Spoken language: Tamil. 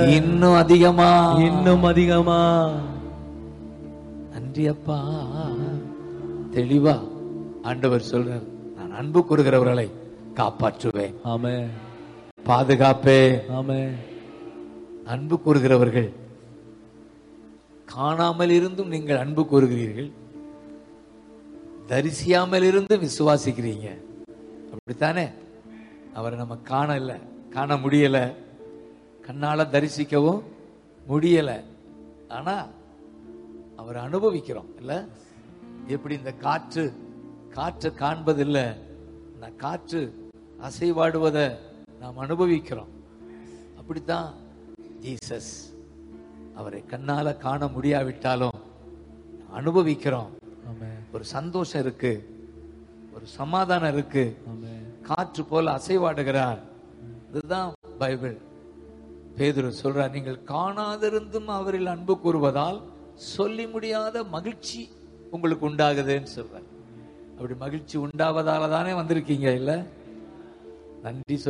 இன்னும் அதிகமா இன்னும் அதிகமா நன்றி அப்பா தெளிவா ஆண்டவர் சொல்றார் நான் அன்பு கூறுகிறவர்களை காப்பாற்றுவேன் ஆமே பாதுகாப்பே ஆமே அன்பு கூறுகிறவர்கள் காணாமல் இருந்தும் நீங்கள் அன்பு கூறுகிறீர்கள் தரிசியாமல் இருந்தும் விசுவாசிக்கிறீங்க அப்படித்தானே அவரை நம்ம காணல காண முடியல கண்ணால தரிசிக்கவும் முடியல ஆனா அவரை அனுபவிக்கிறோம் இல்ல எப்படி இந்த காற்று காற்று காண்பது இல்ல நான் காற்று அசைவாடுவதை நாம் அனுபவிக்கிறோம் அப்படித்தான் ஜீசஸ் அவரை கண்ணால காண முடியாவிட்டாலும் அனுபவிக்கிறோம் ஆமே ஒரு சந்தோஷம் இருக்கு ஒரு சமாதானம் இருக்கு ஆமே காற்று போல அசைவாடுகிறார் இதுதான் பைபிள் பேதுரு சொல்றார் நீங்கள் காணாதிருந்தும் அவரில் அன்பு கூறுவதால் சொல்லி முடியாத மகிழ்ச்சி உங்களுக்கு உண்டாகுதுன்னு சொல்றார் அப்படி மகிழ்ச்சி உண்டாவதால தானே வந்திருக்கீங்க இல்ல நன்றி